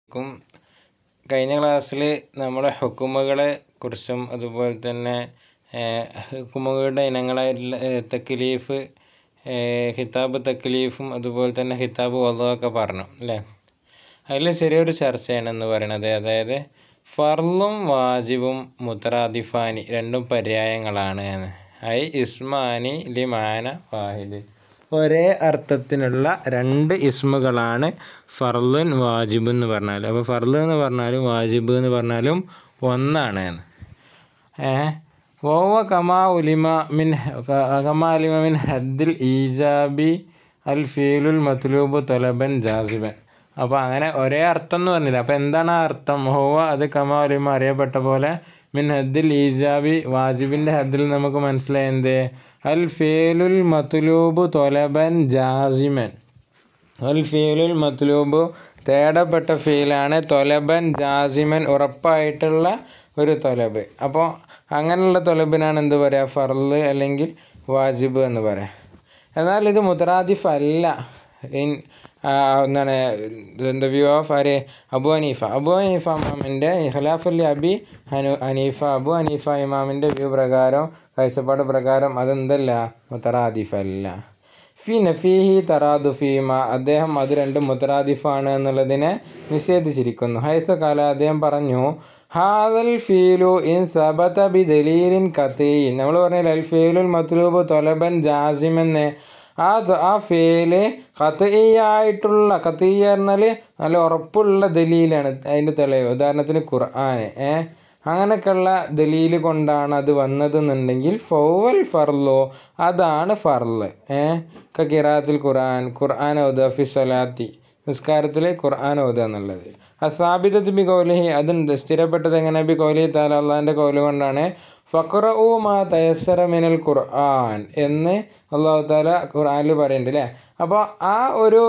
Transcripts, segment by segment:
ക്കും കഴിഞ്ഞ ക്ലാസ്സിൽ നമ്മൾ ഹുക്കുമുകളെ കുറിച്ചും അതുപോലെ തന്നെ ഹുക്കുമുകളുടെ ഇനങ്ങളായിട്ടുള്ള തക്ലീഫ് ഹിതാബ് തക്ലീഫും അതുപോലെ തന്നെ ഹിതാബ് വധുവൊക്കെ പറഞ്ഞു അല്ലേ അതിൽ ചെറിയൊരു ചർച്ചയാണ് എന്ന് പറയുന്നത് അതായത് ഫർളും വാജിബും മുത്തറാദിഫാനി രണ്ടും പര്യായങ്ങളാണ് എന്ന് ഐ ഇസ്മാനി ലിമാന വാഹിദ് ഒരേ അർത്ഥത്തിനുള്ള രണ്ട് ഇസ്മുകളാണ് ഫർലുൻ വാജിബ് എന്ന് പറഞ്ഞാൽ അപ്പോൾ ഫർള് എന്ന് പറഞ്ഞാലും വാജിബ് എന്ന് പറഞ്ഞാലും ഒന്നാണ് ഏ വോവ കമാ ഉലിമ മിൻ കമാ ഉലിമ മിൻ ഹദ്ദിൽ ഈജാബി അൽ ഫീലുൽ മത്ലൂബ് തൊലബൻ ജാസിബൻ അപ്പോൾ അങ്ങനെ ഒരേ അർത്ഥം എന്ന് പറഞ്ഞില്ല അപ്പോൾ എന്താണ് ആ അർത്ഥം ഹോവ അത് കമാ ഉലിമ അറിയപ്പെട്ട പോലെ മിൻ ഹദ്ദിൽ ഈജാബി വാജിബിൻ്റെ ഹദ്ദിൽ നമുക്ക് മനസ്സിലായി എന്ത് അൽ ഫീലുൽ മത്ലൂബ് തൊലബൻ ജാസിമൻ അൽ ഫീലുൽ മത്ലൂബ് തേടപ്പെട്ട ഫീലാണ് തൊലബൻ ജാസിമൻ ഉറപ്പായിട്ടുള്ള ഒരു തൊലബ് അപ്പോൾ അങ്ങനെയുള്ള തൊലബിനാണ് എന്ത് പറയുക ഫർള് അല്ലെങ്കിൽ വാജിബ് എന്ന് പറയാം എന്നാൽ ഇത് മുതറാദിഫ് അല്ല ഇൻ എന്താണ് ദ വ്യൂ ഓഫ് ആര് അബു ഹനീഫ അബു ഹനീഫ ഇമാമിൻ്റെ ഇഖ്ലാഫുൽ അബി ഹനു ഹനീഫ അബു ഹനീഫ ഇമാമിൻ്റെ വ്യൂ പ്രകാരം കാഴ്ചപ്പാട് പ്രകാരം അതെന്തല്ല മുത്തറാദിഫ് അല്ല ഫി നഫീഹി തറാദു ഫീമ അദ്ദേഹം അത് രണ്ടും മുത്തറാദിഫാണ് എന്നുള്ളതിനെ നിഷേധിച്ചിരിക്കുന്നു ഹൈസ കാല അദ്ദേഹം പറഞ്ഞു ഹാദൽ ഫീലു ഇൻ സബത ബി ദലീലിൻ കത്തീൻ നമ്മൾ പറഞ്ഞില്ല അൽ ഫീലുൽ മത്ലൂബ് തൊലബൻ ജാസിമെന്ന് ആ ആ ഫേല് കത്തീയായിട്ടുള്ള കത്തീയ എന്നാൽ നല്ല ഉറപ്പുള്ള ദലീലാണ് അതിൻ്റെ തെളിവ് ഉദാഹരണത്തിന് ഖുർആൻ ഏ അങ്ങനെയൊക്കെയുള്ള ദലീൽ കൊണ്ടാണ് അത് വന്നതെന്നുണ്ടെങ്കിൽ ഫൗവൽ ഫർലോ അതാണ് ഫർല് ഏ കിറാത്തിൽ ഖുർആൻ ഖുർആൻ ഓദഫി സ്വലാത്തി നിസ്കാരത്തിൽ ഖുർആൻ ഓതുക എന്നുള്ളത് അസാബിദത്ത് ബി കൗലിഹി അതുണ്ട് സ്ഥിരപ്പെട്ടത് എങ്ങനെ ബി കൗലി താല അള്ളാഹിൻ്റെ കൗല് കൊണ്ടാണ് ഫക്റു മാ തയസ്സറ മിനൽ ഖുർആൻ എന്ന് അള്ളാഹു താല ഖുർആനിൽ പറയുന്നുണ്ട് അല്ലേ അപ്പോൾ ആ ഒരു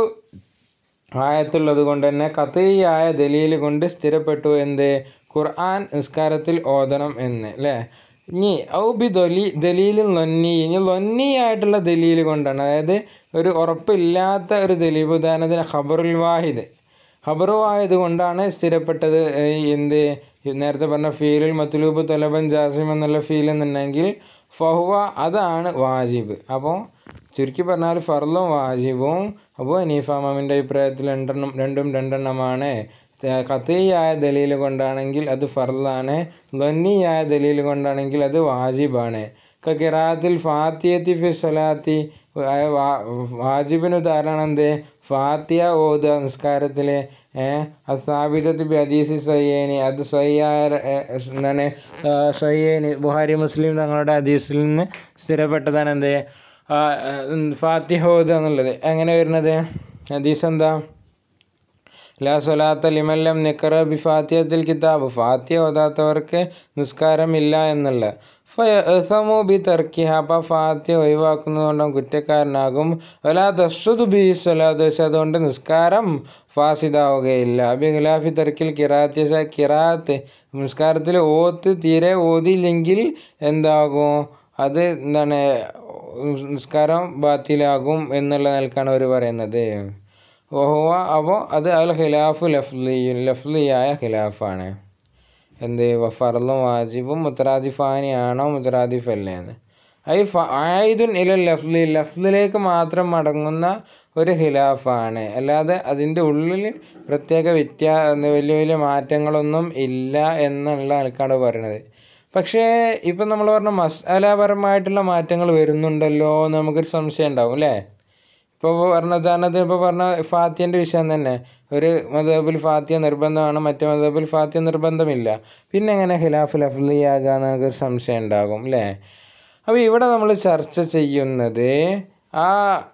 ആയത്തുള്ളത് കൊണ്ട് തന്നെ കത്തീയായ ദലീൽ കൊണ്ട് സ്ഥിരപ്പെട്ടു എന്ത് ഖുർആൻ നിസ്കാരത്തിൽ ഓതണം എന്ന് അല്ലേ ഇനി ഔ ബി ദൊലി ദലീലിൽ ലൊന്നി ഇനി ലൊന്നി ആയിട്ടുള്ള ദലീൽ കൊണ്ടാണ് അതായത് ഒരു ഉറപ്പില്ലാത്ത ഒരു ദലീൽ ഉദാഹരണത്തിന് ഖബറുൽ വാഹിദ് ഖബറു ആയത് കൊണ്ടാണ് സ്ഥിരപ്പെട്ടത് എന്ത് നേരത്തെ പറഞ്ഞ ഫീലുൽ മത്ലൂബ് തൊലബൻ ജാസിം എന്നുള്ള ഫീൽ എന്നുണ്ടെങ്കിൽ ഫഹുവ അതാണ് വാജിബ് അപ്പോൾ ചുരുക്കി പറഞ്ഞാൽ ഫർലും വാജിബും അപ്പോൾ ഹനീഫാമിൻ്റെ അഭിപ്രായത്തിൽ രണ്ടെണ്ണം രണ്ടും രണ്ടെണ്ണമാണ് കത്തീയായ ദലീൽ കൊണ്ടാണെങ്കിൽ അത് ഫർലാണ് ലൊന്നിയായ ദലീൽ കൊണ്ടാണെങ്കിൽ അത് വാജിബാണ് കിറാത്തിൽ ഫാത്തിയത്തി ഫി സ്വലാത്തി വാജിബിന് ഉദാഹരണം എന്ത് ഫാത്തിയ ഓതുക നിസ്കാരത്തിൽ അസാബിദത്ത് ബി ഹദീസി സയ്യേനി അത് സയ്യായ എന്താണ് സയ്യേനി ബുഹാരി മുസ്ലിം തങ്ങളുടെ ഹദീസിൽ നിന്ന് സ്ഥിരപ്പെട്ടതാണ് എന്ത് ഫാത്തിഹ ഓതുക എന്നുള്ളത് എങ്ങനെ വരുന്നത് ഹദീസ് എന്താ ലാ സ്വലാത്ത ലിമല്ലം നിക്കറ ബി ഫാത്തിയത്തിൽ കിതാബ് ഫാത്തിയ ഓതാത്തവർക്ക് നിസ്കാരമില്ല എന്നുള്ള ഫയമു ബി തർക്കിഹ അപ്പം ഫാത്തിയ ഒഴിവാക്കുന്നതുകൊണ്ടും കുറ്റക്കാരനാകും വലാ തസ്സുദ് ബി സ്വലാത്ത് പക്ഷെ അതുകൊണ്ട് നിസ്കാരം ഫാസിദാവുകയില്ല ബി ഖിലാഫി തർക്കിൽ കിറാത്തി കിറാത്ത് നിസ്കാരത്തിൽ ഓത്ത് തീരെ ഓതിയില്ലെങ്കിൽ എന്താകും അത് എന്താണ് നിസ്കാരം ബാത്തിലാകും എന്നുള്ള നിലക്കാണ് അവർ പറയുന്നത് ഓഹുവ അപ്പോൾ അത് അൽ ഖിലാഫു ലഫ്ലി ലഫ്ലിയായ ഖിലാഫാണ് എന്ത് ഫർളും വാജിബും മുത്തറാദിഫാനിയാണോ മുത്തറാദിഫ് അല്ലേ എന്ന് ഐ ആയുധൻ ഇല ലഫ്ലി ലഫ്ലിലേക്ക് മാത്രം മടങ്ങുന്ന ഒരു ഖിലാഫാണ് അല്ലാതെ അതിൻ്റെ ഉള്ളിൽ പ്രത്യേക വ്യത്യാ വലിയ വലിയ മാറ്റങ്ങളൊന്നും ഇല്ല എന്നുള്ള ആൾക്കാണ് പറയുന്നത് പക്ഷേ ഇപ്പം നമ്മൾ പറഞ്ഞ മസാലപരമായിട്ടുള്ള മാറ്റങ്ങൾ വരുന്നുണ്ടല്ലോ എന്ന് നമുക്കൊരു സംശയം ഉണ്ടാവും അല്ലേ ഇപ്പോൾ പറഞ്ഞ ഉദാഹരണത്തിന് ഇപ്പോൾ പറഞ്ഞ ഫാത്തിയൻ്റെ വിഷയം തന്നെ ഒരു മതബിൽ ഫാത്തിയ നിർബന്ധമാണ് മറ്റേ മതബിൽ ഫാത്തിയ നിർബന്ധമില്ല പിന്നെ എങ്ങനെ ഖിലാഫ് ലഫ്ലിയാകുക എന്നൊരു സംശയം ഉണ്ടാകും അല്ലേ അപ്പോൾ ഇവിടെ നമ്മൾ ചർച്ച ചെയ്യുന്നത് ആ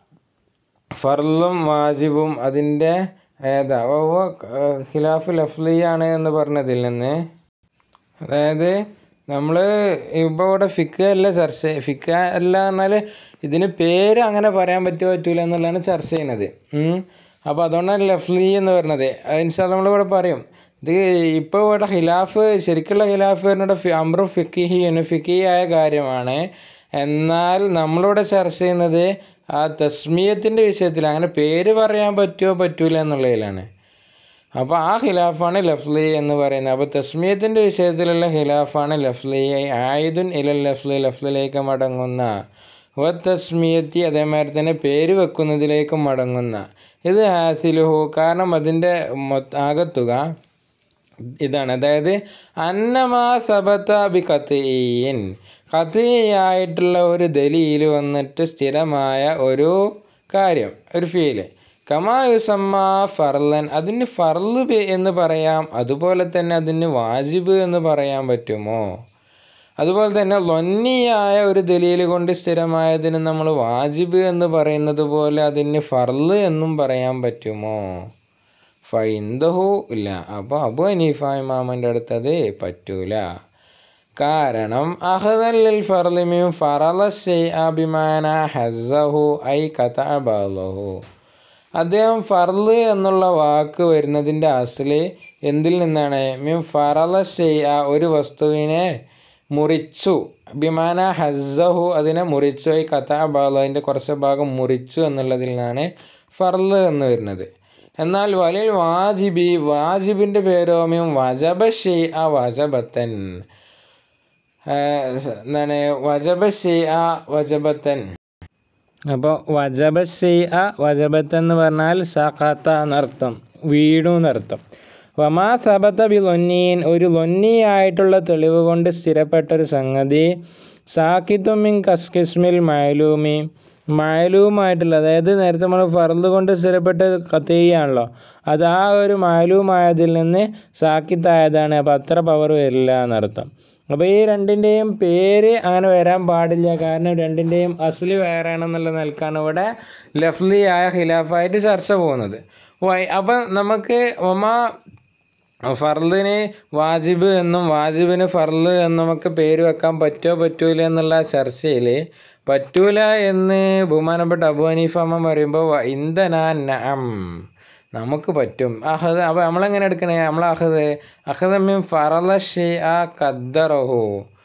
ഫർളും വാജിബും അതിൻ്റെ ഏതാ ഓ ഖിലാഫ് ലഫ്ലിയാണ് എന്ന് പറഞ്ഞതിൽ നിന്ന് അതായത് നമ്മൾ ഇപ്പോൾ ഇവിടെ ഫിക്ക അല്ല ചർച്ച ഫിക്ക അല്ല എന്നാൽ ഇതിന് പേര് അങ്ങനെ പറയാൻ പറ്റുമോ പറ്റൂല എന്നുള്ളതാണ് ചർച്ച ചെയ്യുന്നത് അപ്പോൾ അതുകൊണ്ടാണ് ലഫ്ലി എന്ന് പറയുന്നത് അതിനുശേഷം നമ്മളിവിടെ പറയും ഇത് ഇപ്പോൾ ഇവിടെ ഖിലാഫ് ശരിക്കുള്ള ഖിലാഫ് വരുന്നത് അമ്രു ഫിക്കിഹിന് ഫിക്കിയായ കാര്യമാണ് എന്നാൽ നമ്മളിവിടെ ചർച്ച ചെയ്യുന്നത് ആ തസ്മിയത്തിൻ്റെ വിഷയത്തിൽ അങ്ങനെ പേര് പറയാൻ പറ്റുമോ പറ്റൂല എന്നുള്ളതിലാണ് അപ്പോൾ ആ ഖിലാഫാണ് ലഫ്ലി എന്ന് പറയുന്നത് അപ്പോൾ തസ്മിയത്തിൻ്റെ വിഷയത്തിലുള്ള ഖിലാഫാണ് ലഫ്ലി ആയുധൻ ഇലൽ ലഫ്ലി ലഫ്ലിലേക്ക് മടങ്ങുന്ന വ തസ്മിയത്തി അതേമാതിരി തന്നെ പേര് വെക്കുന്നതിലേക്ക് മടങ്ങുന്ന ഇത് ഹാസിലുഹു കാരണം അതിൻ്റെ ആകത്തുക ഇതാണ് അതായത് അന്നമാ സബത്ത ബി കത്തീൻ കത്തീയായിട്ടുള്ള ഒരു ദലീൽ വന്നിട്ട് സ്ഥിരമായ ഒരു കാര്യം ഒരു ഫീല് കമായുസമ്മ ഫർലൻ അതിന് ഫർല് എന്ന് പറയാം അതുപോലെ തന്നെ അതിന് വാജിബ് എന്ന് പറയാൻ പറ്റുമോ അതുപോലെ തന്നെ ലൊന്നിയായ ഒരു ദലീൽ കൊണ്ട് സ്ഥിരമായതിന് നമ്മൾ വാജിബ് എന്ന് പറയുന്നത് പോലെ അതിന് ഫർല് എന്നും പറയാൻ പറ്റുമോ ഫൈന്ദഹു ഇല്ല അപ്പോൾ അബു ഹനീഫ ഇമാമൻ്റെ അടുത്ത് അത് പറ്റൂല കാരണം അഹദല്ലിൽ ഫർലിമിയും ഫറല അഭിമാന ഹസഹു ഐ കഥബലഹു അദ്ദേഹം ഫർല് എന്നുള്ള വാക്ക് വരുന്നതിൻ്റെ അസല് എന്തിൽ നിന്നാണ് മീൻ ഫറല ഷെയ്അ ഒരു വസ്തുവിനെ മുറിച്ചു അഭിമാന ഹസഹു അതിനെ മുറിച്ചു ഈ കഥാബാലു അതിൻ്റെ കുറച്ച് ഭാഗം മുറിച്ചു എന്നുള്ളതിൽ നിന്നാണ് ഫർല് എന്ന് വരുന്നത് എന്നാൽ വലിൽ വാജിബി വാജിബിൻ്റെ പേരോ മീൻ വജബ ഷെയ്അ വജബത്തൻ എന്താണ് വജബ ഷെയ്അ വജബത്തൻ അപ്പോൾ വജബ ഷെയ്അ വജബത്തൻ എന്ന് പറഞ്ഞാൽ സഖത്ത എന്നർത്ഥം വീണു എന്നർത്ഥം വമാ സബത്ത ബി ലൊന്നീൻ ഒരു ലൊന്നിയായിട്ടുള്ള തെളിവ് കൊണ്ട് സ്ഥിരപ്പെട്ട ഒരു സംഗതി സാക്കിത്തുമിൻ കസ്കിസ്മിൽ മയലൂമി മയലൂമായിട്ടുള്ള അതായത് നേരത്തെ നമ്മൾ ഫർദ് കൊണ്ട് സ്ഥിരപ്പെട്ട കത്തീയാണല്ലോ അത് ആ ഒരു മയലൂമായതിൽ നിന്ന് സാക്കിത്തായതാണ് അപ്പോൾ അത്ര പവർ വരില്ല എന്നർത്ഥം അപ്പോൾ ഈ രണ്ടിൻ്റെയും പേര് അങ്ങനെ വരാൻ പാടില്ല കാരണം രണ്ടിൻ്റെയും അസല് വേറെയാണെന്നുള്ള നിലക്കാണ് ഇവിടെ ലഫ്ലിയായ ഖിലാഫായിട്ട് ചർച്ച പോകുന്നത് അപ്പം നമുക്ക് ഒമാ ഫർലിന് വാജിബ് എന്നും വാജിബിന് ഫർല് എന്നും ഒക്കെ പേര് വെക്കാൻ പറ്റുമോ പറ്റൂല എന്നുള്ള ചർച്ചയിൽ പറ്റൂല എന്ന് ബഹുമാനപ്പെട്ട അബു ഹനീഫമ്മ പറയുമ്പോൾ ഇന്ധന നഅം നമുക്ക് പറ്റും അഹദ് അപ്പോൾ നമ്മളെങ്ങനെ എടുക്കണേ നമ്മൾ അഹദ് അഹദ് മീൻ ഫറല ഷെയ് ആ ഖദ്ദറഹു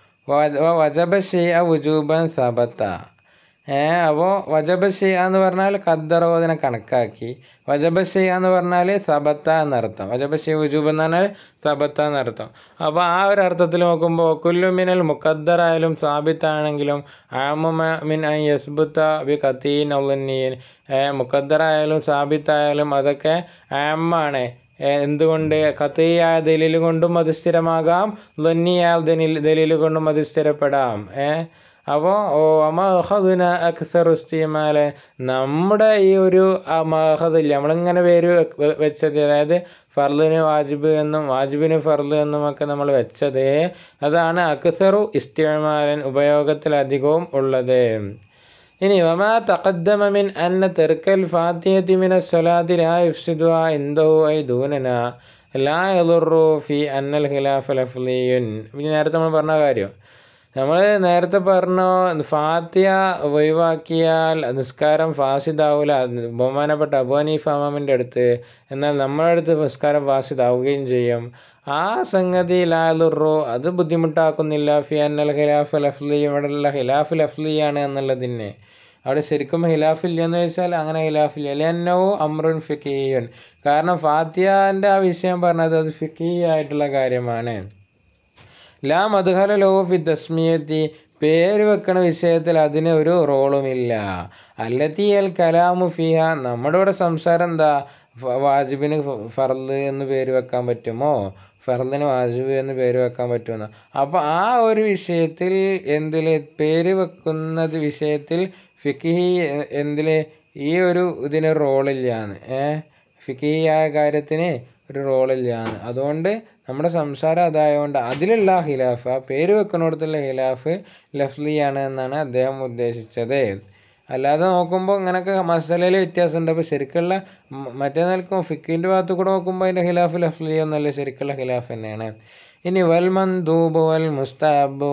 വജബ ഷെയ് ആ വുജൂബൻ സബത്ത ഏ അപ്പോൾ വജബ ഷെയ്യ എന്ന് പറഞ്ഞാൽ ഖദ്ദറോ അതിനെ കണക്കാക്കി വജബ ഷെയ്യ എന്ന് പറഞ്ഞാൽ സബത്ത എന്നർത്ഥം വജബ ഷെയ് വുജൂബ് എന്ന് പറഞ്ഞാൽ സബത്ത എന്നർത്ഥം അപ്പോൾ ആ ഒരു അർത്ഥത്തിൽ നോക്കുമ്പോൾ കുല്ലുമിനൽ മുഖദ്ദറായാലും സാബിത്താണെങ്കിലും ആമുമ മിൻ ഐ യസ്ബുത്ത ബി കത്തീൻ ഒല്ലന്നീൻ മുഖദ്ദറായാലും സാബിത്തായാലും അതൊക്കെ ആമാണ് എന്തുകൊണ്ട് കത്തിയായ ദലീൽ കൊണ്ടും അത് സ്ഥിരമാകാം ലന്നിയായ ദലീൽ ദലീൽ കൊണ്ടും അത് സ്ഥിരപ്പെടാം ഏഹ് അപ്പോൾ അമഹദിന അക്സർ ഇസ്തിമാല് നമ്മുടെ ഈ ഒരു മഹദില്ല നമ്മളിങ്ങനെ പേര് വെച്ചത് അതായത് ഫർലിന് വാജിബ് എന്നും വാജിബിന് ഫർല് എന്നും ഒക്കെ നമ്മൾ വെച്ചത് അതാണ് അക്സറു ഇസ്തിമാലൻ ഉപയോഗത്തിലധികവും ഉള്ളത് ഇനി വമാ തഖദ്ദമ മിൻ അന്ന തെർക്കൽ ഫാത്തിഹത്തി മിന സ്വലാത്തി ലാ യുഫ്സിദുഹ ഇൻദഹു ഐ ദൂനന ലാ യളുറു ഫി അന്നൽ ഖിലാഫ് ലഫ്ലിയുൻ പിന്നെ നേരത്തെ നമ്മൾ പറഞ്ഞ കാര്യം നമ്മൾ നേരത്തെ പറഞ്ഞു ഫാത്തിയ ഒഴിവാക്കിയാൽ നിസ്കാരം ഫാസിദാവില്ല ബഹുമാനപ്പെട്ട അബു ഹനീഫ് അമാമിൻ്റെ അടുത്ത് എന്നാൽ നമ്മുടെ അടുത്ത് നിസ്കാരം ഫാസിദാവുകയും ചെയ്യും ആ സംഗതി ലാലുറു അത് ബുദ്ധിമുട്ടാക്കുന്നില്ല ഫി അന്നൽ ഖിലാഫ് ലഫ്ലി ഇവിടെയുള്ള ഖിലാഫ് ലഫ്ലിയാണ് എന്നുള്ളതിനെ അവിടെ ശരിക്കും ഖിലാഫില്ല എന്ന് ചോദിച്ചാൽ അങ്ങനെ ഖിലാഫില്ല ലെന്നോ അമ്രുൻ ഫിക്കിയുൻ കാരണം ഫാത്തിയാൻ്റെ ആ വിഷയം പറഞ്ഞത് അത് ഫിക്കി ആയിട്ടുള്ള കാര്യമാണ് ലാ മധുഹല ലോ ഫി തസ്മിയത്തി പേര് വെക്കണ വിഷയത്തിൽ അതിന് ഒരു റോളുമില്ല അല്ലത്തി അൽ കലാമു ഫിഹ നമ്മുടെ ഇവിടെ സംസാരം എന്താ വാജിബിന് ഫർല് എന്ന് പേര് വെക്കാൻ പറ്റുമോ ഫർലിന് വാജിബ് എന്ന് പേര് വെക്കാൻ പറ്റുമെന്ന് അപ്പോൾ ആ ഒരു വിഷയത്തിൽ എന്തിൽ പേര് വെക്കുന്നത് വിഷയത്തിൽ ഫിക്കിഹി എന്തിൽ ഈ ഒരു ഇതിന് റോളില്ലാന്ന് ഏഹ് ഫിക്കിഹിയായ കാര്യത്തിന് ഒരു റോളില്ലാന്ന് അതുകൊണ്ട് നമ്മുടെ സംസാരം അതായതുകൊണ്ട് അതിലുള്ള ഖിലാഫ് ആ പേര് വെക്കുന്നിടത്തുള്ള ഖിലാഫ് ലഫ്ലിയാണ് എന്നാണ് അദ്ദേഹം ഉദ്ദേശിച്ചത് അല്ലാതെ നോക്കുമ്പോൾ ഇങ്ങനെയൊക്കെ മസലയിൽ വ്യത്യാസമുണ്ട് അപ്പോൾ ശരിക്കുള്ള മറ്റേ നിലക്കും ഫിക്കിൻ്റെ ഭാഗത്ത് കൂടെ നോക്കുമ്പോൾ അതിൻ്റെ ഖിലാഫ് ലഫ്ലി എന്നല്ല ശരിക്കുള്ള ഖിലാഫ് തന്നെയാണ് ഇനി വൽ മന്ദൂബ് വൽ മുസ്താബ്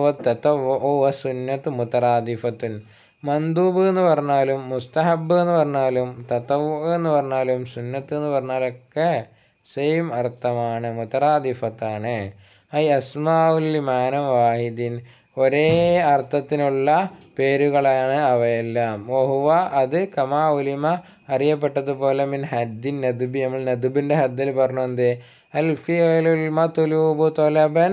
വ സുന്നത്ത് മുത്തറാദിഫത്തുൻ മന്ദൂബ് എന്ന് പറഞ്ഞാലും മുസ്തഹബ് എന്ന് പറഞ്ഞാലും തത്തവ് എന്ന് പറഞ്ഞാലും സുന്നത്ത് എന്ന് പറഞ്ഞാലൊക്കെ സെയിം അർത്ഥമാണ് മുത്തറാദിഫത്താണ് ഐ അസ്മാഉല്ലി മാനം വാഹിദിൻ ഒരേ അർത്ഥത്തിനുള്ള പേരുകളാണ് അവയെല്ലാം ഓഹുവ അത് കമാ ഉലിമ അറിയപ്പെട്ടതുപോലെ മിൻ ഹദ്ദിൻ നദുബി നമ്മൾ നദുബിൻ്റെ ഹദ്ദിൽ പറഞ്ഞു എന്ത് അൽ ഫിയലുൽ മത്ലൂബു തൊലബൻ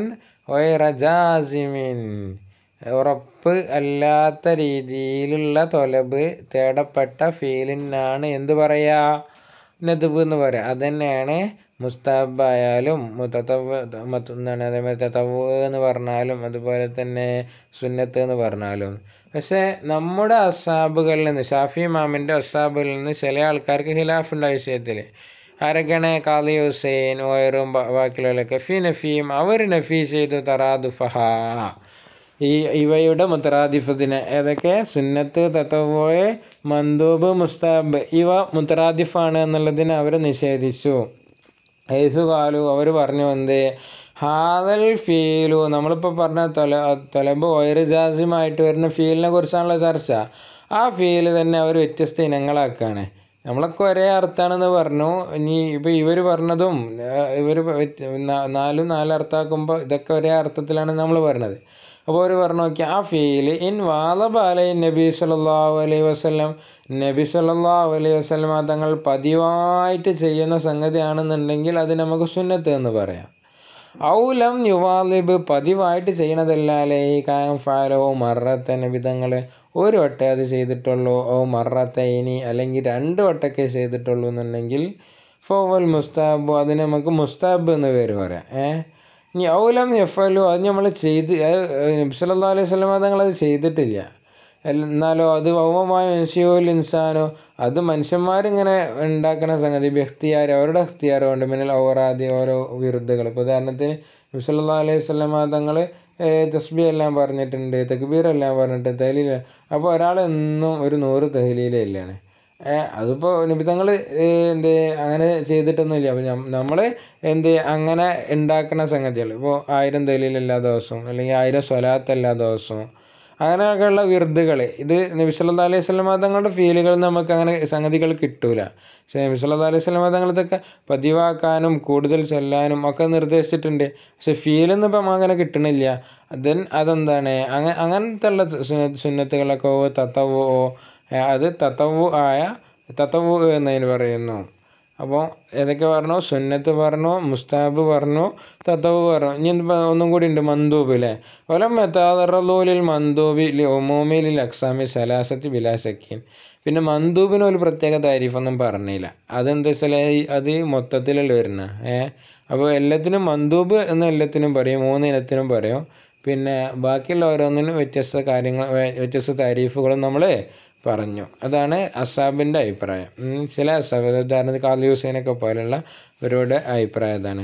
ജാസിമിൻ ഉറപ്പ് അല്ലാത്ത രീതിയിലുള്ള തൊലബ് തേടപ്പെട്ട ഫീലിനാണ് എന്ത് പറയാ നദുബ് എന്ന് പറയാം അത് തന്നെയാണ് മുസ്താബായാലും മുത്തത്തവ് എന്താണ് അതേമാതിരി തത്തവ് എന്ന് പറഞ്ഞാലും അതുപോലെ തന്നെ സുന്നത്ത് എന്ന് പറഞ്ഞാലും പക്ഷേ നമ്മുടെ അസാബുകളിൽ നിന്ന് ഷാഫി മാമിൻ്റെ അസാബുകളിൽ നിന്ന് ചില ആൾക്കാർക്ക് ഖിലാഫുണ്ട് ആ വിഷയത്തിൽ ആരൊക്കെയാണ് കാളി ഹുസൈൻ ഓയറും ബാക്കിയുള്ളവരൊക്കെ ഫി നഫീം അവർ നഫീ ചെയ്തു തറാദുഫഹ ഈ ഇവയുടെ മുത്തറാദിഫത്തിനെ ഏതൊക്കെ സുന്നത്ത് തത്തവോയെ മന്ദൂബ് മുസ്താബ് ഇവ മുത്തറാദിഫാണ് എന്നുള്ളതിനെ അവർ നിഷേധിച്ചു ഏസു കാലു അവർ പറഞ്ഞു എന്ത് ഹാദൽ ഫീലു നമ്മളിപ്പോൾ പറഞ്ഞ തൊല തൊലബ് ഒയർ ജാസിമായിട്ട് വരുന്ന ഫീലിനെ കുറിച്ചാണല്ലോ ചർച്ച ആ ഫീല് തന്നെ അവർ വ്യത്യസ്ത ഇനങ്ങളാക്കുകയാണ് നമ്മളൊക്കെ ഒരേ അർത്ഥമാണെന്ന് പറഞ്ഞു ഇനി ഇപ്പോൾ ഇവർ പറഞ്ഞതും ഇവർ നാലും നാല് അർത്ഥമാക്കുമ്പോൾ ഇതൊക്കെ ഒരേ അർത്ഥത്തിലാണ് നമ്മൾ പറഞ്ഞത് അപ്പോൾ അവർ പറഞ്ഞു നോക്കി ആ ഫീല് ഇൻ വാലബാലൈ നബി സല്ലല്ലാഹു അലൈഹി വസല്ലം നബി സല്ലല്ലാഹു അലൈഹി വസല്ലം തങ്ങൾ പതിവായിട്ട് ചെയ്യുന്ന സംഗതിയാണെന്നുണ്ടെങ്കിൽ അത് നമുക്ക് സുന്നത്ത് എന്ന് പറയാം ഔലം യുവാലിബ് പതിവായിട്ട് ചെയ്യണതല്ലാലേ ഈ കായം ഫാലോ മറത്ത നബിതങ്ങൾ ഒരു വട്ടേ അത് ചെയ്തിട്ടുള്ളൂ ഓ മറത്ത ഇനി അല്ലെങ്കിൽ രണ്ട് വട്ടൊക്കെ ചെയ്തിട്ടുള്ളൂ എന്നുണ്ടെങ്കിൽ ഫോവൽ മുസ്താബ് അതിന് നമുക്ക് മുസ്താബ് എന്ന് പേര് പറയാം ഏഹ് ഇനി ഔലം എഫലു അത് നമ്മൾ ചെയ്ത് നബ്സല്ലാ അലൈഹി സ്വലമ തങ്ങൾ അത് ചെയ്തിട്ടില്ല എന്നാലോ അത് ഔമമായ മനുഷ്യോൽ ഇൻസാനോ അത് മനുഷ്യന്മാരിങ്ങനെ ഉണ്ടാക്കുന്ന സംഗതി വ്യക്തിയാർ അവരുടെ അഖ്തിയാർ കൊണ്ട് മിന്നൽ ഔറാദി ഓരോ വിരുദ്ധകൾ ഇപ്പോൾ ഉദാഹരണത്തിന് നബ്സല്ലാ അലൈഹി സ്വലമ തങ്ങൾ തസ്ബി എല്ലാം പറഞ്ഞിട്ടുണ്ട് തക്ബീർ എല്ലാം പറഞ്ഞിട്ടുണ്ട് തഹലീൽ അപ്പോൾ ഒരാൾ എന്നും ഒരു നൂറ് തഹലീലല്ലാണ് അതിപ്പോൾ നിബിതങ്ങൾ എന്ത് അങ്ങനെ ചെയ്തിട്ടൊന്നുമില്ല അപ്പോൾ നമ്മൾ എന്ത് അങ്ങനെ ഉണ്ടാക്കുന്ന സംഗതികൾ ഇപ്പോൾ ആയിരം ദലീൽ എല്ലാ ദിവസവും അല്ലെങ്കിൽ ആയിരം സ്വലാത്ത് എല്ലാ ദിവസവും അങ്ങനെയൊക്കെയുള്ള വിറുതുകൾ ഇത് നബി സല്ലാ അലൈഹി സ്വലം തങ്ങളുടെ ഫീലുകൾ നമുക്ക് അങ്ങനെ സംഗതികൾ കിട്ടൂല പക്ഷേ നബി സല്ലാ അലൈഹി സ്വലം തങ്ങളതൊക്കെ പതിവാക്കാനും കൂടുതൽ ചെല്ലാനും ഒക്കെ നിർദ്ദേശിച്ചിട്ടുണ്ട് പക്ഷെ ഫീലൊന്നും ഇപ്പം അങ്ങനെ കിട്ടണില്ല ദെൻ അതെന്താണ് അങ്ങനെ അങ്ങനത്തെ ഉള്ള സുന്നത്തുകളൊക്കെ ഓ തത്തവോ അത് തത്തവു ആയ തത്തവു എന്നതിന് പറയുന്നു അപ്പോൾ ഏതൊക്കെ പറഞ്ഞു സുന്നത്ത് പറഞ്ഞു മുസ്താബ് പറഞ്ഞു തത്തവ് പറഞ്ഞു ഇനി ഒന്നും കൂടി ഉണ്ട് മന്ദൂബ് അല്ലേ ഒലം മെത്താദറലൂലിൽ മന്ദൂബി ലി ഒമോമിലിൽ അക്സാമി സലാസത്തി ബിലാസക്കീൻ പിന്നെ മന്ദൂബിന് ഒരു പ്രത്യേക താരീഫൊന്നും പറഞ്ഞില്ല അതെന്താ വെച്ചാൽ അത് മൊത്തത്തിലല്ല വരുന്ന ഏ അപ്പോൾ എല്ലാത്തിനും മന്ദൂബ് എന്ന് എല്ലാത്തിനും പറയും മൂന്ന് ഇനത്തിനും പറയും പിന്നെ ബാക്കിയുള്ള ഓരോന്നിനും വ്യത്യസ്ത കാര്യങ്ങൾ വ്യത്യസ്ത താരീഫുകളും നമ്മൾ പറഞ്ഞു അതാണ് അസാബിൻ്റെ അഭിപ്രായം ചില അസാബ് ഉദാഹരണത്തിന് കാലി ഹുസൈനൊക്കെ പോലുള്ള ഇവരുടെ അഭിപ്രായം അതാണ്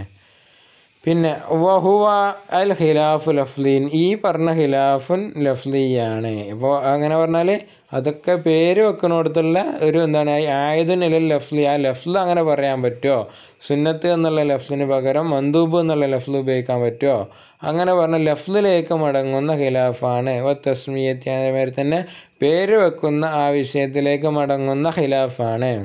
പിന്നെ വഹുവ അൽ ഖിലാഫു ലഫ്ലീൻ ഈ പറഞ്ഞ ഖിലാഫുൻ ലഫ്ലിയാണ് ഇപ്പോൾ അങ്ങനെ പറഞ്ഞാൽ അതൊക്കെ പേര് വെക്കുന്നിടത്തുള്ള ഒരു എന്താണ് ആയതുൻ ഇലൽ ലഫ്ലി ആ ലഫ്ല് അങ്ങനെ പറയാൻ പറ്റുമോ സുന്നത്ത് എന്നുള്ള ലഫ്ലിന് പകരം മന്ദൂബ് എന്നുള്ള ലഫ്ല് ഉപയോഗിക്കാൻ പറ്റുമോ അങ്ങനെ പറഞ്ഞ ലഫ്ലിലേക്ക് മടങ്ങുന്ന ഖിലാഫാണ് വ തസ്മിയത്തി അതേമാതിരി തന്നെ പേര് വെക്കുന്ന ആ വിഷയത്തിലേക്ക് മടങ്ങുന്ന ഖിലാഫാണ്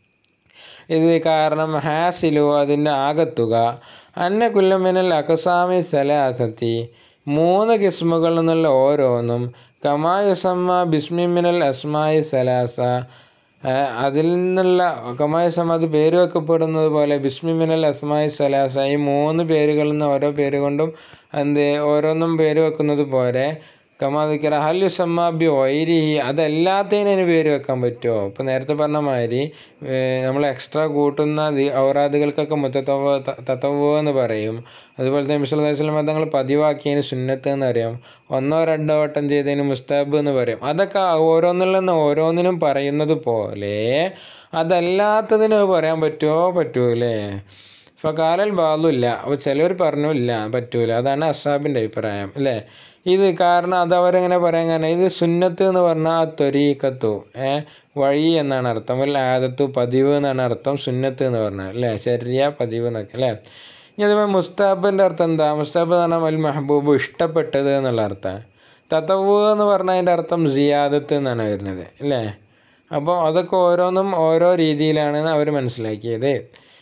ഇത് കാരണം ഹാസിലു അതിൻ്റെ ആകത്തുക അന്ന കുല്ലമിനൽ അക്കസാമി സലാസത്തി മൂന്ന് കിസ്മുകളിൽ നിന്നുള്ള ഓരോന്നും കമായുസമ്മ ബിസ്മിമിനൽ അസ്മായി സലാസ അതിൽ നിന്നുള്ള കമായുസമ്മ അത് പേര് വെക്കപ്പെടുന്നത് പോലെ ബിസ്മിമിനൽ അസ്മായി സലാസ ഈ മൂന്ന് പേരുകളിൽ നിന്ന് ഓരോ പേര് കൊണ്ടും എന്ത് ഓരോന്നും പേര് വെക്കുന്നത് പോലെ കമാദിക്കറ ഹല്യുസമ്മ ബി ഒൈരിഹി അതല്ലാത്തതിന് പേര് വെക്കാൻ പറ്റുമോ ഇപ്പോൾ നേരത്തെ പറഞ്ഞ മാതിരി നമ്മൾ എക്സ്ട്രാ കൂട്ടുന്ന ഔറാദുകൾക്കൊക്കെ മുത്തത്തവ തത്തവോ എന്ന് പറയും അതുപോലെ തന്നെ മിസ്ലി വസ്ലം തങ്ങൾ പതിവാക്കിയതിന് സുന്നത്ത് എന്ന് അറിയാം ഒന്നോ രണ്ടോ വട്ടം ചെയ്തതിന് മുസ്താബ് എന്ന് പറയും അതൊക്കെ ഓരോന്നിൽ നിന്ന് ഓരോന്നിനും പറയുന്നത് പോലെ അതല്ലാത്തതിന് പറയാൻ പറ്റുമോ പറ്റൂലേ ഫകാലൽ ബാലുല്ല അപ്പോൾ ചിലർ പറഞ്ഞു ഇല്ല പറ്റൂല അതാണ് അസാബിൻ്റെ അഭിപ്രായം അല്ലേ ഇത് കാരണം അത് അവരെങ്ങനെ പറയാൻ കാരണം ഇത് സുന്നത്ത് എന്ന് പറഞ്ഞാൽ ആ ത്വരീക്കത്തു ഏ വഴി എന്നാണ് അർത്ഥം അല്ല ആദത്തു പതിവ് എന്നാണ് അർത്ഥം സുന്നത്ത് എന്ന് പറഞ്ഞാൽ അല്ലേ ശരിയ പതിവ് എന്നൊക്കെ അല്ലേ ഇനി അതുപോലെ മുസ്താബിൻ്റെ അർത്ഥം എന്താ മുസ്താബ് എന്ന് പറഞ്ഞാൽ അൽ മെഹബൂബ് ഇഷ്ടപ്പെട്ടത് എന്നുള്ള അർത്ഥം തത്തവ് എന്ന് പറഞ്ഞാൽ അതിൻ്റെ അർത്ഥം സിയാദത്ത് എന്നാണ് വരുന്നത് അല്ലേ അപ്പോൾ അതൊക്കെ ഓരോന്നും ഓരോ രീതിയിലാണ് അവർ മനസ്സിലാക്കിയത്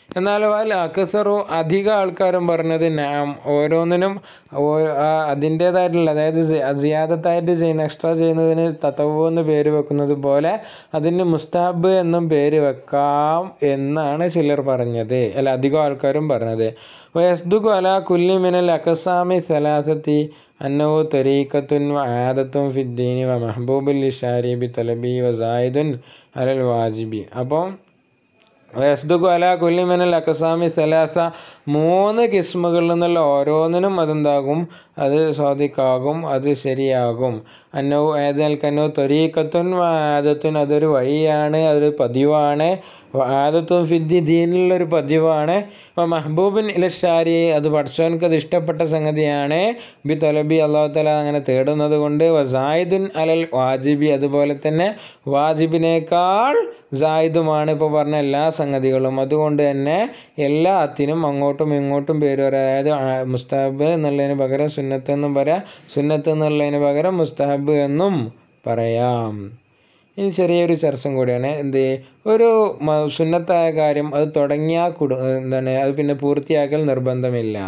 എന്നാൽ വൽ അക്സറു അധിക ആൾക്കാരും പറഞ്ഞത് നാം ഓരോന്നിനും ഓ- ആ അതിൻ്റേതായിട്ടുള്ള അതായത് സി- സിയാദത്തായിട്ട് ചെയ്യുന്ന എക്സ്ട്രാ ചെയ്യുന്നതിന് തത്തവു എന്ന് പേര് വെക്കുന്നത് പോലെ അതിന് മുസ്താബ് എന്നും പേര് വെക്കാം എന്നാണ് ചിലർ പറഞ്ഞത് അല്ല അധികം ആൾക്കാരും പറഞ്ഞത് വയസ്ദുഖു അല കുല്ലി മിനൽ അക്കസാമി സലാസത്തി അന്നഹു തരീഖത്തുൻ വ ആദത്തും ഫിദ്ദീനി വ മഹബൂബുൽ ലിഷാരി ബി തലബി വ സായിദുൻ അലൽ വാജിബി അപ്പം വയസ്ദുഖു അല കുല്ലി മിനൽ അക്കസാമി സലാസ മൂന്ന് കിസ്മുകളിൽ നിന്നുള്ള ഓരോന്നിനും അതെന്താകും അത് സ്വാദിക്കാകും അത് ശരിയാകും അന്നോ ഏതാൽ കന്നോ ത്വരീക്കത്തുൻ ആദത്തുൻ അതൊരു വഴിയാണ് അതൊരു പതിവാണ് ആദത്തും ഫിദ്ദി ദീനിലുള്ളൊരു പതിവാണ് അപ്പോൾ മഹബൂബിൻ ഇലഷാരി അത് പഠിച്ചവനക്ക് അത് ഇഷ്ടപ്പെട്ട സംഗതിയാണ് ബി തൊലബി അള്ളാഹു തല അങ്ങനെ തേടുന്നത് കൊണ്ട് വസായിദുൻ അലൽ വാജിബി അതുപോലെ തന്നെ വാജിബിനേക്കാൾ സായിദുമാണ് ഇപ്പോൾ പറഞ്ഞ എല്ലാ സംഗതികളും അതുകൊണ്ട് തന്നെ എല്ലാത്തിനും അങ്ങോട്ടും ഇങ്ങോട്ടും പേര് പറയാം അതായത് ആ, മുസ്തഹബ് എന്നുള്ളതിന് പകരം സുന്നത്ത് എന്നും പറയാം സുന്നത്ത് എന്നുള്ളതിന് പകരം മുസ്തഹബ് എന്നും പറയാം ഇനി ചെറിയൊരു ചർച്ചയും കൂടിയാണ് എന്ത് ഒരു മ- സുന്നത്തായ കാര്യം അത് തുടങ്ങിയാൽ കുടു എന്താണ് അത് പിന്നെ പൂർത്തിയാക്കൽ നിർബന്ധമില്ല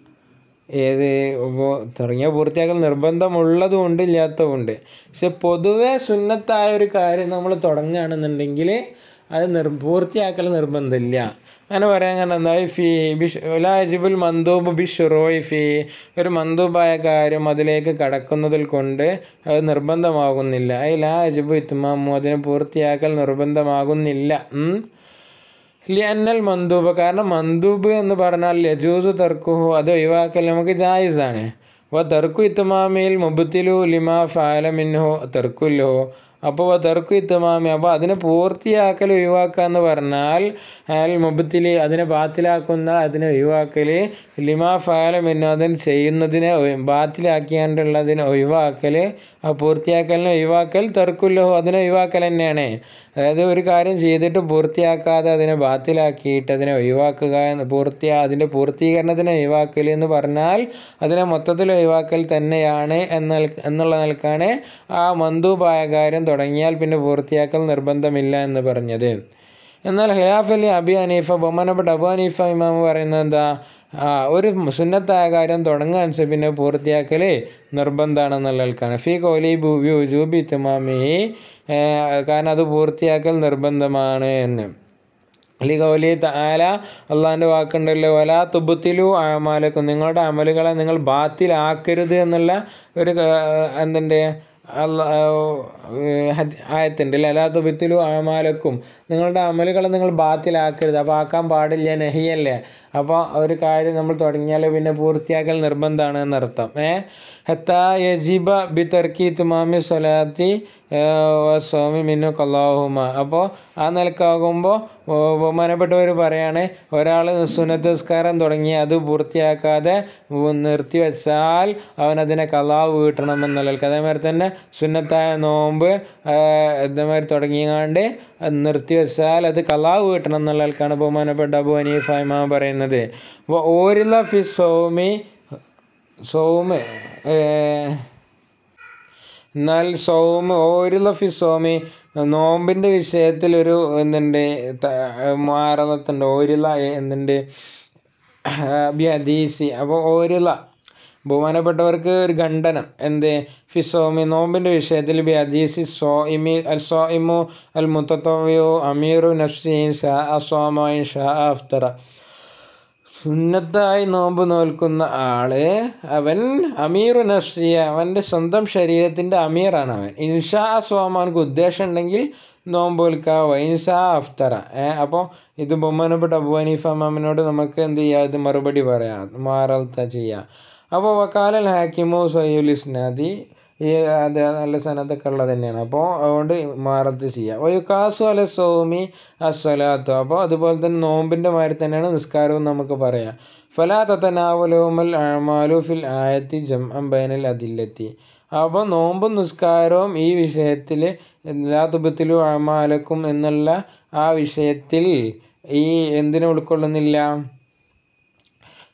ഏത് ഇപ്പോൾ തുടങ്ങിയ പൂർത്തിയാക്കൽ നിർബന്ധമുള്ളതും ഉണ്ട് ഇല്ലാത്തതും ഉണ്ട് പക്ഷെ പൊതുവെ സുന്നത്തായ ഒരു കാര്യം നമ്മൾ തുടങ്ങുകയാണെന്നുണ്ടെങ്കിൽ അത് നിർ പൂർത്തിയാക്കൽ നിർബന്ധമില്ല അങ്ങനെ പറയാൻ കാരണം എന്താ ഈ ഫി ബിഷ് ലാജിബുൽ മന്ദൂബ് ബിഷുറോയ് ഫി ഒരു മന്ദൂബായ കാര്യം അതിലേക്ക് കടക്കുന്നതിൽ കൊണ്ട് അത് നിർബന്ധമാകുന്നില്ല ഐ ലാജിബു ഇത്മാമു അതിനെ പൂർത്തിയാക്കൽ നിർബന്ധമാകുന്നില്ല ഉം. ലിയന്നൽ മന്ദൂബ് കാരണം മന്ദൂബ് എന്ന് പറഞ്ഞാൽ യജൂസ് തർക്കുഹു അത് ഒഴിവാക്കൽ നമുക്ക് ജായിസാണ് വ തർക്കു ഇത്തുമാമിൽ മുബത്തിലു ലിമാ ഫാല മിൻഹു തർക്കുല്ലോ അപ്പോൾ തെർക്കു ഇത്തുമാമി അപ്പോൾ അതിനെ പൂർത്തിയാക്കൽ ഒഴിവാക്കുക എന്ന് പറഞ്ഞാൽ അയാൾ മുബത്തിലി അതിനെ ബാത്തിലാക്കുന്ന അതിനെ ഒഴിവാക്കൽ ലിമാ ഫാല മിന്നു അതിന് ചെയ്യുന്നതിനെ ഒഴി- ബാത്തിലാക്കിയാണ്ടുള്ളതിനെ ഒഴിവാക്കൽ ആ പൂർത്തിയാക്കലിനെ ഒഴിവാക്കൽ തെർക്കുല്ലോ അതിനെ ഒഴിവാക്കൽ തന്നെയാണ് അതായത് ഒരു കാര്യം ചെയ്തിട്ട് പൂർത്തിയാക്കാതെ അതിനെ ബാത്തിലാക്കിയിട്ട് അതിനെ ഒഴിവാക്കുക എന്ന് പൂർത്തിയാ അതിൻ്റെ പൂർത്തീകരണത്തിനെ ഒഴിവാക്കൽ എന്ന് പറഞ്ഞാൽ അതിനെ മൊത്തത്തിൽ ഒഴിവാക്കൽ തന്നെയാണ് എന്ന എന്നുള്ള നിലക്കാണ് ആ മന്ദൂബായ കാര്യം തുടങ്ങിയാൽ പിന്നെ പൂർത്തിയാക്കൽ നിർബന്ധമില്ല എന്ന് പറഞ്ഞത് എന്നാൽ ഖിലാഫ് അലി അബി ഹനീഫ ബഹുമാനപ്പെട്ട അബു ഹനീഫ ഇമാം പറയുന്നത് എന്താ ആ ഒരു സുന്നത്തായ കാര്യം തുടങ്ങാൻ വെച്ചാൽ പിന്നെ പൂർത്തിയാക്കൽ നിർബന്ധമാണെന്നുള്ള നിലക്കാണ് ഫി കോലി ബൂബി ഉജൂബി ഇത്തമാമി കാരണം അത് പൂർത്തിയാക്കൽ നിർബന്ധമാണ് എന്ന് അലി കൗലി താല അള്ളാഹിൻ്റെ വാക്കുണ്ടല്ലോ വലാ തുബത്തിലു അമാലക്കും നിങ്ങളുടെ അമലുകളെ നിങ്ങൾ ബാത്തിലാക്കരുത് എന്നുള്ള ഒരു എന്തിൻ്റെ അല്ല ആയത്തുണ്ട് അല്ലാ തുബത്തിലു അമാലക്കും നിങ്ങളുടെ അമലുകളെ നിങ്ങൾ ബാത്തിലാക്കരുത് അപ്പോൾ ആക്കാൻ പാടില്ല നഹിയല്ലേ അപ്പോൾ ഒരു കാര്യം നമ്മൾ തുടങ്ങിയാൽ പിന്നെ പൂർത്തിയാക്കൽ നിർബന്ധമാണ് എന്നർത്ഥം ഏ ഹത്താ യജിബ ബി തർക്കി തുമാമി സ്വലാത്തി സ്വാമി മിന്നു കല്ലാഹുമ അപ്പോൾ ആ നിലക്കാകുമ്പോൾ ബഹുമാനപ്പെട്ടവർ പറയാണ് ഒരാൾ സുന്നത്ത് നിസ്കാരം തുടങ്ങി അത് പൂർത്തിയാക്കാതെ നിർത്തി വെച്ചാൽ അവനതിനെ കലാവ് വീട്ടണം എന്നുള്ളത് അതേമാതിരി തന്നെ സുന്നത്തായ നോമ്പ് ഇതേമാതിരി തുടങ്ങിയാണ്ട് അത് നിർത്തി വെച്ചാൽ അത് കലാവ് വീട്ടണം എന്നുള്ളവർക്കാണ് ബഹുമാനപ്പെട്ട അബു ഹനീഫ ഇമാം പറയുന്നത് ഓരില ഫി സൗമി സൗമ് എന്നാൽ സൗമ് ഓരില ഫി സൗമി നോമ്പിൻ്റെ വിഷയത്തിൽ ഒരു എന്തുണ്ട് മാറത്തുണ്ട് ഓരില എന്തുണ്ട് ബി ഹദീസി അപ്പോൾ ഓരില ബഹുമാനപ്പെട്ടവർക്ക് ഒരു ഖണ്ഡനം എന്ത് ഫിസോമി നോമ്പിൻ്റെ വിഷയത്തിൽ ബി ഹദീസി സോ ഇമി അൽ സോ ഇമു അൽ മുത്തത്തവയോ അമീറു നഫ്സീൻ ഷാ അസ്വാമൈൻ ഷാ അഫ്തറ സുന്നത്തായി നോമ്പ് നോൽക്കുന്ന ആള് അവൻ അമീറു നഫ്സിയ അവൻ്റെ സ്വന്തം ശരീരത്തിൻ്റെ അമീറാണ് അവൻ ഇൻഷാ സ്വാമ അവനക്ക് ഉദ്ദേശം ഉണ്ടെങ്കിൽ നോമ്പ് നോൽക്കുക വൈൻഷാ അഫ്തറ ഏഹ് അപ്പോൾ ഇത് ബഹുമാനപ്പെട്ട അബു ഹനീഫ മാമിനോട് നമുക്ക് എന്ത് ചെയ്യാം ഇത് മറുപടി പറയാം മാറത്ത ചെയ്യാം അപ്പോൾ വക്കാലൽ ഹാക്കിമു സയ്യുൽ ഇസ്നാദി ഈ അത് നല്ല സനത്തൊക്കെ ഉള്ളത് തന്നെയാണ് അപ്പോൾ അതുകൊണ്ട് മാറത്ത് ചെയ്യാം ഒരു കാസു അല സോമി അസ്വലാത്തു അപ്പോൾ അതുപോലെ തന്നെ നോമ്പിൻ്റെ മാതിരി തന്നെയാണ് നിസ്കാരവും നമുക്ക് പറയാം ഫലാ തത്തനാവലോമൽ അമാലു ഫിൽ ആയത്തി ജം അംബൈനൽ അതില്ലെത്തി അപ്പോൾ നോമ്പും നിസ്കാരവും ഈ വിഷയത്തിൽ എല്ലാ തുബത്തിലും അമാലക്കും എന്നുള്ള ആ വിഷയത്തിൽ ഈ എന്തിനെ ഉൾക്കൊള്ളുന്നില്ല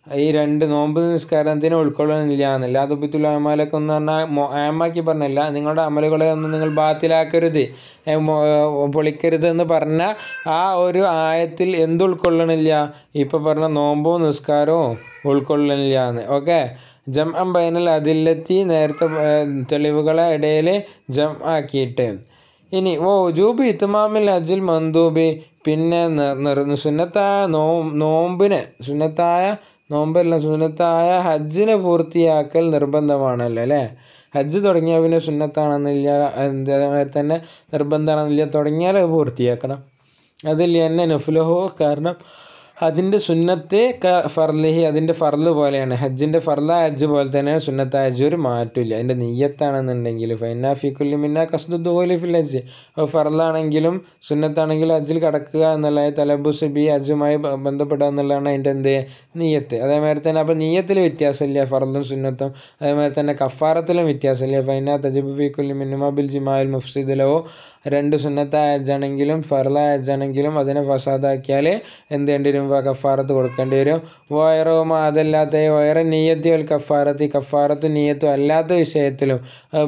ഈ രണ്ട് നോമ്പ് നിസ്കാരത്തിന് ഉൾക്കൊള്ളുന്നില്ല എന്നല്ല അതുബിത്തുൽ അമാലൊക്കെ എന്ന് പറഞ്ഞാൽ മൊ- ആമാക്കി പറഞ്ഞല്ല നിങ്ങളുടെ അമലുകളെ ഒന്നും നിങ്ങൾ ബാത്തിലാക്കരുത് ഏ, മൊ- പൊളിക്കരുത് എന്ന് പറഞ്ഞ ആ ഒരു ആയത്തിൽ എന്ത് ഉൾക്കൊള്ളണില്ല ഇപ്പൊ പറഞ്ഞ നോമ്പും നിസ്കാരവും ഉൾക്കൊള്ളണില്ല എന്ന് ഓക്കെ ജം അം ബൈനൽ അതിലെത്തി നേരത്തെ ഏ, തെളിവുകളെ ഇടയിൽ ജം ആക്കിയിട്ട് ഇനി ഓ ജൂബ് ഇത്മാമിൽ അജിൽ മന്ദൂബി പിന്നെ നി- നിർ- സുന്നത്തായ നോ നോമ്പിന് സുന്നത്തായ നോമ്പല്ല സുന്നത്തായ ഹജ്ജിനെ പൂർത്തിയാക്കൽ നിർബന്ധമാണല്ലോ അല്ലേ ഹജ്ജ് തുടങ്ങിയ പിന്നെ സുന്നത്താണെന്നില്ല അതേമാതിരി തന്നെ നിർബന്ധമാണെന്നില്ല തുടങ്ങിയാൽ അത് പൂർത്തിയാക്കണം അതിൽ എന്നെ നഫ്ലഹോ കാരണം അതിൻ്റെ സുന്നത്ത് ക ഫർലിഹി അതിൻ്റെ ഫർല് പോലെയാണ് ഹജ്ജിൻ്റെ ഫർല ഹജ്ജ് പോലെ തന്നെയാണ് സുന്നത്ത് ഹജ്ജ് ഒരു മാറ്റമില്ല അതിൻ്റെ നെയ്യത്താണെന്നുണ്ടെങ്കിൽ ഫൈന ഫിക്കുല്ലി മിന്ന കസ്ദു ദുഹോലി ഫിൽ ഹജ്ജ് അപ്പോൾ ഫർലാണെങ്കിലും സുന്നത്താണെങ്കിലും ഹജ്ജിൽ കടക്കുക എന്നുള്ള തലബുസ് ബി ഹജ്ജുമായി ബ- ബന്ധപ്പെടുക എന്നുള്ളതാണ് അതിൻ്റെ എന്ത് നീയത്ത് അതേമാതിരി തന്നെ അപ്പോൾ നീയത്തിൽ വ്യത്യാസമില്ല ഫർലും സുന്നത്തും അതേമാതിരി തന്നെ കഫാറത്തിലും വ്യത്യാസമില്ല ഫൈന തജിബ് ഫിക്കുല്ലി മിന്നുമ ബിൽ ജിമായിൽ മുഫ്സിദിലോ രണ്ട് സുന്നത്തായ ഹജ്ജാണെങ്കിലും ഫർലായ ഹജ്ജാണെങ്കിലും അതിനെ ഫസാദാക്കിയാൽ എന്ത് ചെയ്യേണ്ടി വരും വ- കഫാറത്ത് കൊടുക്കേണ്ടി വരും വയറോമ അതല്ലാത്ത വയറ നീയത്തി വൽ കഫാറത്തി കഫാറത്ത് നീയത്തും അല്ലാത്ത വിഷയത്തിലും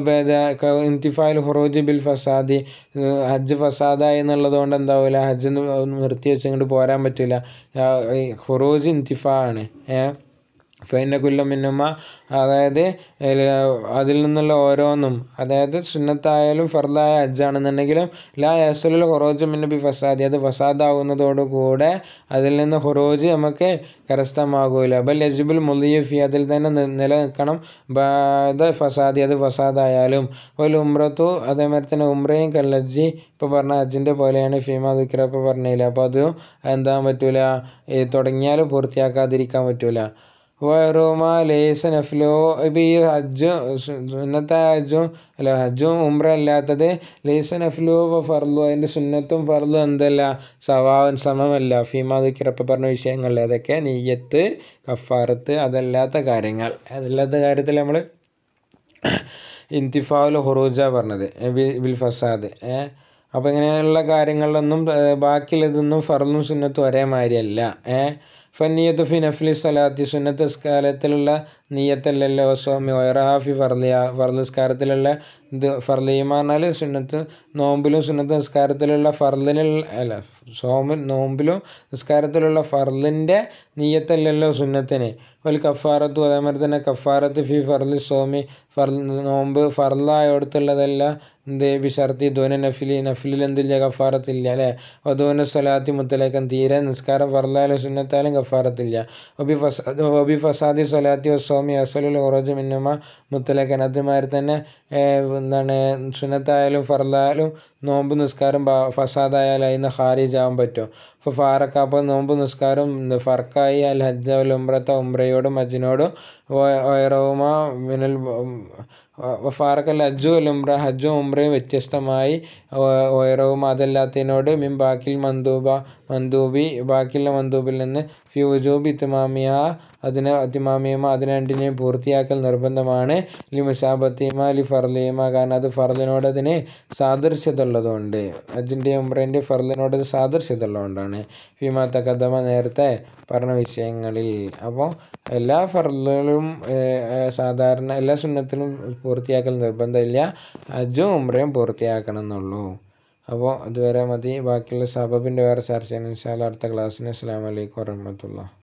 ഇന്തിഫാൽ ഹുറൂജ് ബിൽ ഫസാദി ഏഹ് ഹജ്ജ് ഫസാദായി എന്നുള്ളത് കൊണ്ട് എന്താവില്ല ഹജ്ജ് നിർത്തി വെച്ച് ഇങ്ങോട്ട് പോരാൻ പറ്റില്ല ഹുറൂജ് ഇന്തിഫാ ആണ് ഏഹ് ഫൈന കുല്ലം മിന്നുമ അതായത് ഏഹ് അതിൽ നിന്നുള്ള ഓരോന്നും അതായത് സുന്നത്തായാലും ഫർദായ ഹജ്ജാണെന്നുണ്ടെങ്കിലും ലാ യസുൽ ഹുറോജ് മിന്ന ബി ഫസാദി അത് ഫസാദാവുന്നതോടുകൂടെ അതിൽ നിന്ന് ഹുറോജ് നമുക്ക് കരസ്ഥമാകൂല ബൽ യജിബുൽ മുലിയഫി അതിൽ തന്നെ നി- നിലനിൽക്കണം ബാദ ഫസാദി അത് ഫസാദായാലും ഒരു ഉംറത്തു അതേമാതിരി തന്നെ ഉംറയും കല്ലജ്ജി ഇപ്പോൾ പറഞ്ഞ ഹജ്ജിൻ്റെ പോലെയാണ് ഫീമ ദുക്കിറ ഇപ്പോൾ പറഞ്ഞില്ല അപ്പോൾ അത് എന്താ പറ്റൂല ഈ തുടങ്ങിയാൽ പൂർത്തിയാക്കാതിരിക്കാൻ പറ്റൂല വയറുമ ലേസ നഫ്ലോ ഇപ്പം ഈ ഹജ്ജ് സുന്നത്തെ ഹജ്ജും അല്ല ഹജ്ജും ഉംറ അല്ലാത്തത് ലേസ നഫ്ലോ ഫർലു അതിൻ്റെ സുന്നത്തും ഫർലും എന്തല്ല സവാൻ സമമല്ല ഫീമ ദുക്കിറപ്പ് പറഞ്ഞ വിഷയങ്ങളിൽ അതൊക്കെ നെയ്യത്ത് കഫാറത്ത് അതല്ലാത്ത കാര്യങ്ങൾ അതല്ലാത്ത കാര്യത്തിൽ നമ്മൾ ഇന്തിഫാവുൽ ഹുറൂജ പറഞ്ഞത് ഏ, ബി- ബിൽ ഫസാദ് ഏഹ് അപ്പോൾ ഇങ്ങനെയുള്ള കാര്യങ്ങളിലൊന്നും ഏഹ് ബാക്കിയുള്ളതൊന്നും ഫർലും സുന്നത്തും ഒരേ മാതിരിയല്ല ഏഹ് ഫന്നിയത്ത് ഫി നഫ്ലി സ്വലാത്തി സുന്നത്ത് സ്കാലത്തിലുള്ള നീയത്തല്ലല്ലോ സ്വാമി വയറാഫി ഫർലിയ ഫർല് സ്കാരത്തിലുള്ള ഇത് ഫർലിയമാ പറഞ്ഞാൽ സുന്നത്ത് നോമ്പിലും സുന്നത്ത് നിസ്കാരത്തിലുള്ള ഫർലിനുള്ള അല്ല സോമിൽ നോമ്പിലും നിസ്കാരത്തിലുള്ള ഫർലിൻ്റെ നീയത്തല്ലല്ലോ സുന്നത്തിന് ഒരു കഫാറത്തും അതേമാതിരി തന്നെ കഫാറത്ത് ഫി ഫർലി സോമി ഫർ നോമ്പ് ഫർലായോടത്തുള്ളതല്ല എന്ത് ബിഷർത്തി ധോന നഫിലി നഫിലിൽ എന്തില്ല കഫാറത്തില്ല അല്ലേ ഒധോന സ്വലാത്തി മുത്തലേക്കൻ തീരെ നിസ്കാരം ഫർലായാലും സുന്നത്തായാലും കഫാറത്തില്ല ഒബി ഫസാദ് ഒബി ഫസാദി സ്വലാത്തി വസ്വാമി അസലുൽ ഹുറോജ് മിന്നുമ മുത്തലേക്കൻ അതുമാതിരി തന്നെ ഏഹ്, എന്താണ് സുന്നത്തായാലും ഫർലായാലും നോമ്പ് നിസ്കാരം ബ- ഫസാദായാലും അതിന് ഖാരിജ് ആവാൻ പറ്റും ഇപ്പോൾ ഫാറക്ക അപ്പോൾ നോമ്പ് നിസ്കാരം ഫർക്കായി അൽ ഹജ്ജ അൽ ഉംറത്ത ഉംറയോടും ഹജ്ജിനോടും വയറവുമ മിനൽ ഫാറക്കൽ ഹജ്ജു അൽ ഉംറ ഹജ്ജും ഉംറയും വ്യത്യസ്തമായി വയറവും അതല്ലാത്തതിനോട് മിൻ ബാക്കിൽ മന്ദൂബ മന്ദൂബി ബാക്കിയുള്ള മന്ദൂബിൽ നിന്ന് ഫി ഉജൂബ് ഇത്തിമാമിയ അതിനെ അതിമാമിയമ അതിനെ രണ്ടിനെയും പൂർത്തിയാക്കൽ നിർബന്ധമാണ് ലി മുഷാബത്തിമ ലി ഫർലിയമ കാരണം അത് ഫർലിനോട് അതിന് സാദൃശ്യത ഉള്ളതുകൊണ്ട് ഹജ്ജിൻ്റെ ഉംറേൻ്റെ ഫർലിനോട് അത് സാദൃശ്യത ഉള്ളതുകൊണ്ടാണ് ഫിമാ തക്കദമ നേരത്തെ പറഞ്ഞ വിഷയങ്ങളിൽ അപ്പോൾ എല്ലാ ഫർലുകളും സാധാരണ എല്ലാ സുന്നത്തിലും പൂർത്തിയാക്കൽ നിർബന്ധമില്ല ഹജ്ജും ഉംറയും പൂർത്തിയാക്കണം എന്നുള്ളൂ അപ്പോൾ അതുവരെ മതി ബാക്കിയുള്ള സബബിൻ്റെ വേറെ ചർച്ച ചെയ്യാൻ ഇൻഷാല്ല അടുത്ത ക്ലാസ്സിന് അസ്സാം വലൈക്കും വരഹമത്തുള്ള